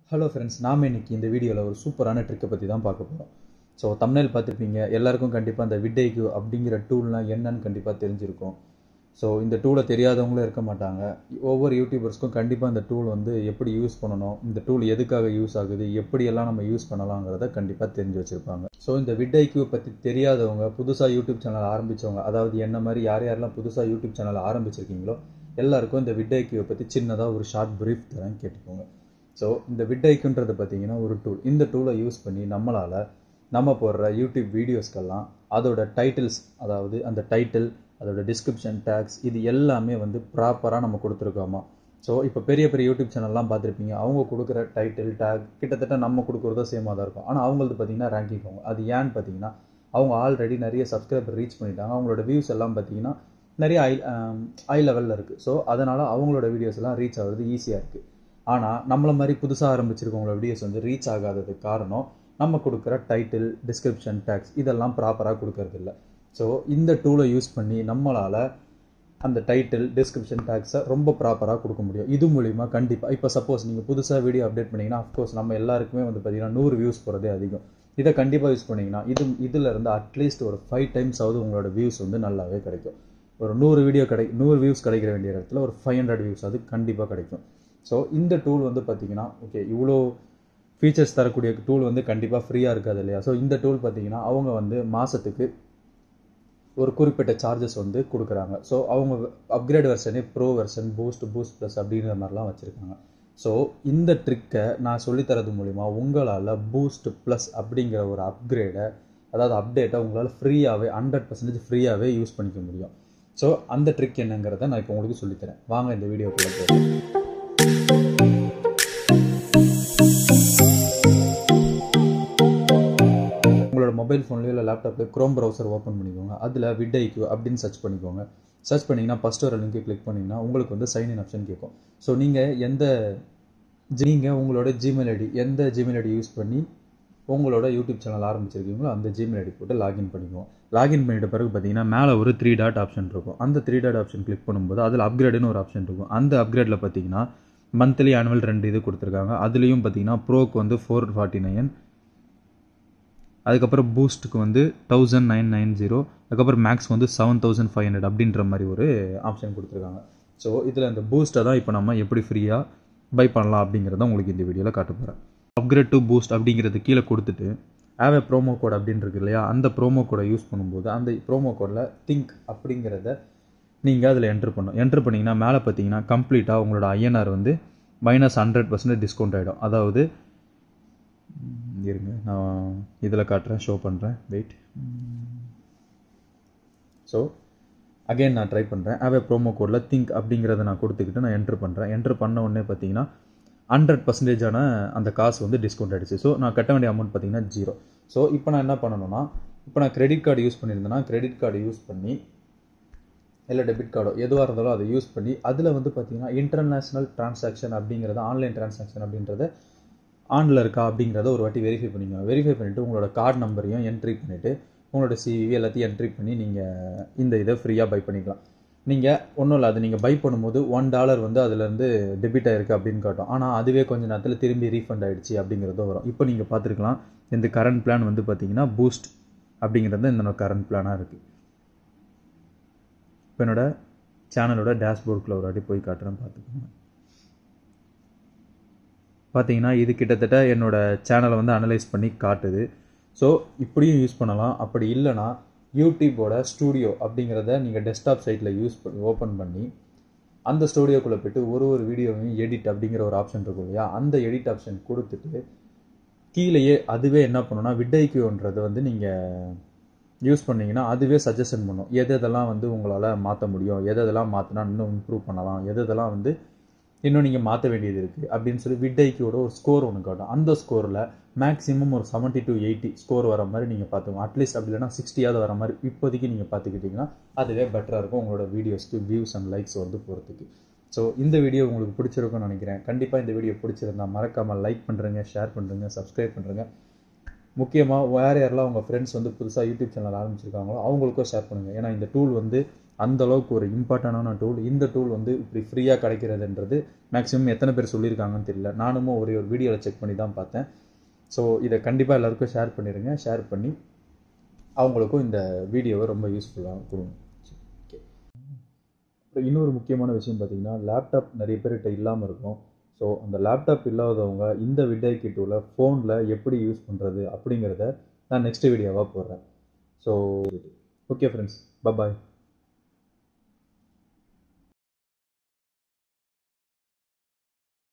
hello friends நாம் இன்னைக்கு இந்த வீடியோவில் ஒரு சூப்பரான ட்ரிக்கை பற்றி தான் பார்க்க போகிறோம் ஸோ தமிழில் பார்த்துருப்பீங்க எல்லாருக்கும் கண்டிப்பாக அந்த விட்ஐக்யூ அப்படிங்கிற டூல்னால் என்னன்னு கண்டிப்பாக தெரிஞ்சிருக்கும் ஸோ இந்த டூலை தெரியாதவங்களும் இருக்க மாட்டாங்க ஒவ்வொரு யூடியூபர்ஸ்க்கும் கண்டிப்பாக இந்த டூல் வந்து எப்படி யூஸ் பண்ணணும் இந்த டூல் எதுக்காக யூஸ் ஆகுது எப்படியெல்லாம் நம்ம யூஸ் பண்ணலாங்கிறத கண்டிப்பாக தெரிஞ்சு வச்சுருப்பாங்க ஸோ இந்த விட்ஐக்யூ பற்றி தெரியாதவங்க புதுசாக யூடியூப் சேனல் ஆரம்பித்தவங்க அதாவது என்ன மாதிரி யார் யாரெல்லாம் புதுசாக யூடியூப் சேனல் ஆரம்பிச்சிருக்கீங்களோ எல்லாருக்கும் இந்த விட்ஐக்யூவை பற்றி சின்னதாக ஒரு ஷார்ட் ப்ரீஃப் தரேன் கேட்டுக்கோங்க ஸோ இந்த விட்ஐக்குன்றது பார்த்தீங்கன்னா ஒரு டூல் இந்த டூலை யூஸ் பண்ணி நம்மளால் நம்ம போடுற யூடியூப் வீடியோஸ்க்கெல்லாம் அதோட டைட்டில்ஸ் அதாவது அந்த டைட்டில் அதோட டிஸ்கிரிப்ஷன் டேக்ஸ் இது எல்லாமே வந்து ப்ராப்பராக நம்ம கொடுத்துருக்கோமா ஸோ இப்போ பெரிய பெரிய யூடியூப் சேனல்லாம் பார்த்துருப்பீங்க அவங்க கொடுக்குற டைட்டில் டேக் கிட்டத்தட்ட நம்ம கொடுக்குறதோ சேமாக தான் இருக்கும் ஆனால் அவங்களது பார்த்தீங்கன்னா ரேங்கிங் ஆகும் அது ஏன்னு பார்த்தீங்கன்னா அவங்க ஆல்ரெடி நிறைய சப்ஸ்கிரைபர் ரீச் பண்ணிட்டாங்க அவங்களோட வியூஸ் எல்லாம் பார்த்தீங்கன்னா நிறைய ஐ ஐ லெவலில் இருக்குது ஸோ அதனால் அவங்களோட வீடியோஸ் எல்லாம் ரீச் ஆகுறது ஈஸியாக இருக்குது ஆனால் நம்மள மாதிரி புதுசாக ஆரம்பிச்சிருக்கவங்களோட வீடியோஸ் வந்து ரீச் ஆகாததுக்கு காரணம் நம்ம கொடுக்குற டைட்டில் டிஸ்கிரிப்ஷன் டேக்ஸ் இதெல்லாம் ப்ராப்பராக கொடுக்கறது இல்லை ஸோ இந்த டூலை யூஸ் பண்ணி நம்மளால் அந்த டைட்டில் டிஸ்கிரிப்ஷன் டேக்ஸை ரொம்ப ப்ராப்பராக கொடுக்க முடியும் இது மூலிமா கண்டிப்பாக இப்போ சப்போஸ் நீங்கள் புதுசாக வீடியோ அப்டேட் பண்ணிங்கன்னா அஃப்கோர்ஸ் நம்ம எல்லாருக்குமே வந்து பார்த்தீங்கன்னா நூறு வியூஸ் போகிறதே அதிகம் இதை கண்டிப்பாக யூஸ் பண்ணிங்கன்னா இது இதில் இருந்து அட்லீஸ்ட் ஒரு ஃபைவ் டைம்ஸ் ஆகுது உங்களோட வியூஸ் வந்து நல்லாவே கிடைக்கும் ஒரு நூறு வீடியோ கிடை நூறு வியூஸ் கிடைக்கிற வேண்டிய இடத்துல ஒரு ஃபைவ் ஹண்ட்ரட் வியூஸ் அது கண்டிப்பாக கிடைக்கும் ஸோ இந்த டூல் வந்து பார்த்தீங்கன்னா ஓகே இவ்வளோ ஃபீச்சர்ஸ் தரக்கூடிய டூல் வந்து கண்டிப்பாக ஃப்ரீயாக இருக்காது இல்லையா ஸோ இந்த டூல் பார்த்தீங்கன்னா அவங்க வந்து மாதத்துக்கு ஒரு குறிப்பிட்ட சார்ஜஸ் வந்து கொடுக்குறாங்க ஸோ அவங்க அப்கிரேட் வெர்ஷனே pro version boost boost plus அப்படிங்கிற மாதிரிலாம் வச்சுருக்காங்க ஸோ இந்த ட்ரிக்கை நான் சொல்லித்தரது மூலிமா உங்களால் பூஸ்ட் ப்ளஸ் அப்படிங்கிற ஒரு அப்கிரேடை அதாவது அப்டேட்டை உங்களால் ஃப்ரீயாகவே ஹண்ட்ரட் பர்சன்டேஜ் ஃப்ரீயாகவே யூஸ் பண்ணிக்க முடியும் ஸோ அந்த ட்ரிக் என்னங்கிறத நான் இப்போ உங்களுக்கு சொல்லித்தரேன் வாங்க இந்த வீடியோக்குள்ளே போகிறேன் உங்களோட மொபைல் ஃபோன்லேயோ இல்லை லேப்டாப்லேயோ க்ரோம் ப்ரௌசர் ஓப்பன் பண்ணிக்கோங்க அதில் விட்ஐக்யூ அப்படின்னு சர்ச் பண்ணிக்கோங்க சர்ச் பண்ணிங்கன்னா ஃபஸ்ட் ஒரு லிங்க் கிளிக் பண்ணிங்கன்னா உங்களுக்கு வந்து சைன் இன் ஆப்ஷன் கேட்கும் ஸோ நீங்கள் எந்த நீங்கள் உங்களோட ஜிமெயில் ஐடி எந்த ஜிமெயில் ஐடி யூஸ் பண்ணி உங்களோட யூடியூப் சேனல் ஆரம்பிச்சிருக்கீங்களோ அந்த ஜிமெயில் ஐடி போட்டு லாகின் பண்ணிக்குவோம் லாகின் பண்ணிட்ட பிறகு பார்த்தீங்கன்னா மேலே ஒரு த்ரீ டாட் ஆப்ஷன் இருக்கும் அந்த த்ரீ டாட் ஆப்ஷன் கிளிக் பண்ணும்போது அதில் அப்கிரேடுன்னு ஒரு ஆப்ஷன் இருக்கும் அந்த அப்கிரேடில் பார்த்தீங்கன்னா மந்த்லி ஆனுவல் ரெண்டு இது கொடுத்துருக்காங்க அதுலேயும் பார்த்தீங்கன்னா ப்ரோக்கு வந்து ஃபோர் ஃபார்ட்டி நைன் அதுக்கப்புறம் பூஸ்ட்டுக்கு வந்து தௌசண்ட் நைன் நைன் ஜீரோ அதுக்கப்புறம் மேக்ஸ் வந்து செவன் தௌசண்ட் ஃபைவ் ஹண்ட்ரட் அப்படின்ற மாதிரி ஒரு ஆப்ஷன் கொடுத்துருக்காங்க ஸோ இதில் இந்த பூஸ்ட்டை தான் இப்போ நம்ம எப்படி ஃப்ரீயாக பை பண்ணலாம் அப்படிங்கிறத உங்களுக்கு இந்த வீடியோவில் காட்ட போகிறேன் அப்கிரேட் டு பூஸ்ட் அப்படிங்கிறது கீழே கொடுத்துட்டு ஆவ் ஏ ப்ரோமோ கோட் அப்படின்னு இருக்கு இல்லையா அந்த ப்ரோமோ கோடை யூஸ் பண்ணும்போது அந்த ப்ரோமோ கோடில் திங்க் அப்படிங்கிறத நீங்கள் அதில் என்ட்ரு பண்ணும் என்ட்ரு பண்ணிங்கன்னா மேலே பார்த்தீங்கன்னா கம்ப்ளீட்டாக உங்களோட ஐஎன்ஆர் வந்து மைனஸ் ஹண்ட்ரட் பர்சன்டேஜ் டிஸ்கவுண்ட் ஆகிடும் அதாவது இருங்க நான் இதில் காட்டுறேன் ஷோ பண்ணுறேன் வெயிட் ஸோ அகைன் நான் ட்ரை பண்ணுறேன் ஆவே ப்ரோமோ கோடில் திங்க் அப்படிங்கிறத நான் கொடுத்துக்கிட்டு நான் என்ட்ரு பண்ணுறேன் என்ட்ரு பண்ண உடனே பார்த்தீங்கன்னா ஹண்ட்ரட் பர்சன்டேஜான அந்த காசு வந்து டிஸ்கவுண்ட் ஆகிடுச்சு ஸோ நான் கட்ட வேண்டிய அமௌண்ட் பார்த்தீங்கன்னா ஜீரோ ஸோ இப்போ நான் என்ன பண்ணணும்னா இப்போ நான் கிரெடிட் கார்டு யூஸ் பண்ணியிருந்தேன்னா கிரெடிட் கார்டு யூஸ் பண்ணி இல்லை டெபிட் கார்டோ எதுவாக இருந்தாலும் அதை யூஸ் பண்ணி அதில் வந்து பார்த்தீங்கன்னா இன்டர்நேஷ்னல் டிரான்சாக்ஷன் அப்படிங்கிறத ஆன்லைன் டிரான்சாக்ஷன் அப்படின்றத ஆனில் இருக்கா அப்படிங்கிறத ஒரு வாட்டி வெரிஃபை பண்ணிக்கோங்க வெரிஃபை பண்ணிவிட்டு உங்களோட கார்டு நம்பரையும் என்ட்ரி பண்ணிவிட்டு உங்களோட சிவி எல்லாத்தையும் என்ட்ரி பண்ணி நீங்கள் இந்த இதை ஃப்ரீயாக பை பண்ணிக்கலாம் நீங்கள் ஒன்றும் இல்லை அது நீங்கள் பை பண்ணும்போது ஒன் டாலர் வந்து அதுலேருந்து டெபிட் ஆயிருக்கு அப்படின்னு காட்டும் ஆனால் அதுவே கொஞ்சம் நேரத்தில் திரும்பி ரீஃபண்ட் ஆகிடுச்சு அப்படிங்கிறதும் வரும் இப்போ நீங்கள் பார்த்துருக்கலாம் இந்த கரண்ட் பிளான் வந்து பார்த்தீங்கன்னா பூஸ்ட் அப்படிங்கிறது இந்த கரண்ட் பிளானாக இருக்குது இப்போ என்னோட சேனலோட டேஷ்போர்டுக்குள்ள ஒரு வாட்டி போய் காட்டுறேன் பார்த்துக்கோங்க பார்த்தீங்கன்னா இது கிட்டத்தட்ட என்னோடய சேனலை வந்து அனலைஸ் பண்ணி காட்டுது ஸோ இப்படியும் யூஸ் பண்ணலாம் அப்படி இல்லைனா யூடியூப்போட ஸ்டூடியோ அப்படிங்கிறத நீங்கள் டெஸ்க்டாப் சைட்டில் யூஸ் பண்ணி ஓப்பன் பண்ணி அந்த ஸ்டூடியோக்குள்ளே போய்ட்டு ஒரு ஒரு வீடியோவையும் எடிட் அப்படிங்கிற ஒரு ஆப்ஷன் இருக்கும் இல்லையா அந்த எடிட் ஆப்ஷன் கொடுத்துட்டு கீழேயே அதுவே என்ன பண்ணுன்னா விட்ஐக்யூன்றது வந்து நீங்கள் யூஸ் பண்ணிங்கன்னா அதுவே சஜஷன் பண்ணும் எது எதெல்லாம் வந்து உங்களால் மாற்ற முடியும் எது எதெல்லாம் மாற்றினா இன்னும் இம்ப்ரூவ் பண்ணலாம் எது எதெல்லாம் வந்து இன்னும் நீங்கள் மாற்ற வேண்டியது இருக்குது அப்படின்னு சொல்லி விட்ஐக்கியோட ஒரு ஸ்கோர் ஒன்று காட்டும் அந்த ஸ்கோரில் மேக்ஸிமம் ஒரு செவன்ட்டி டு எயிட்டி ஸ்கோர் வர மாதிரி நீங்கள் பார்த்துக்கோங்க அட்லீஸ்ட் அப்படி இல்லைனா சிக்ஸ்டியாவது வர மாதிரி இப்போதைக்கு நீங்கள் பார்த்துக்கிட்டிங்கன்னா அதுவே பெட்டராக இருக்கும் உங்களோட வீடியோஸ்க்கு வியூஸ் அண்ட் லைக்ஸ் வந்து போகிறதுக்கு ஸோ இந்த வீடியோ உங்களுக்கு பிடிச்சிருக்கும்னு நினைக்கிறேன் கண்டிப்பாக இந்த வீடியோ பிடிச்சிருந்தா மறக்காமல் லைக் பண்ணுறேங்க ஷேர் பண்ணுறேங்க சப்ஸ்கிரைப் பண்ணுறேங்க முக்கியமாக வேறு யாரெல்லாம் உங்கள் ஃப்ரெண்ட்ஸ் வந்து புதுசாக யூடியூப் சேனல் ஆரம்பிச்சிருக்காங்களோ அவங்களுக்கும் ஷேர் பண்ணுங்கள் ஏன்னா இந்த டூல் வந்து அந்த அளவுக்கு ஒரு இம்பார்ட்டண்டான டூல் இந்த டூல் வந்து இப்படி ஃப்ரீயாக கிடைக்கிறதுன்றது மேக்ஸிமம் எத்தனை பேர் சொல்லியிருக்காங்கன்னு தெரியல நானும் ஒரே ஒரு வீடியோவில் செக் பண்ணி தான் பார்த்தேன் ஸோ இதை கண்டிப்பாக எல்லாருக்கும் ஷேர் பண்ணிடுங்க ஷேர் பண்ணி அவங்களுக்கும் இந்த வீடியோவை ரொம்ப யூஸ்ஃபுல்லாக கொடுங்க ஓகே அப்புறம் இன்னொரு முக்கியமான விஷயம் பார்த்தீங்கன்னா லேப்டாப் நிறைய பேர்கிட்ட இல்லாமல் இருக்கும் ஸோ அந்த லேப்டாப் இல்லாதவங்க இந்த விடை கிட்டூவில் ஃபோனில் எப்படி யூஸ் பண்ணுறது அப்படிங்கிறத நான் நெக்ஸ்ட் வீடியோவாக போடுறேன் ஸோ ஓகே ஃப்ரெண்ட்ஸ் பபாய்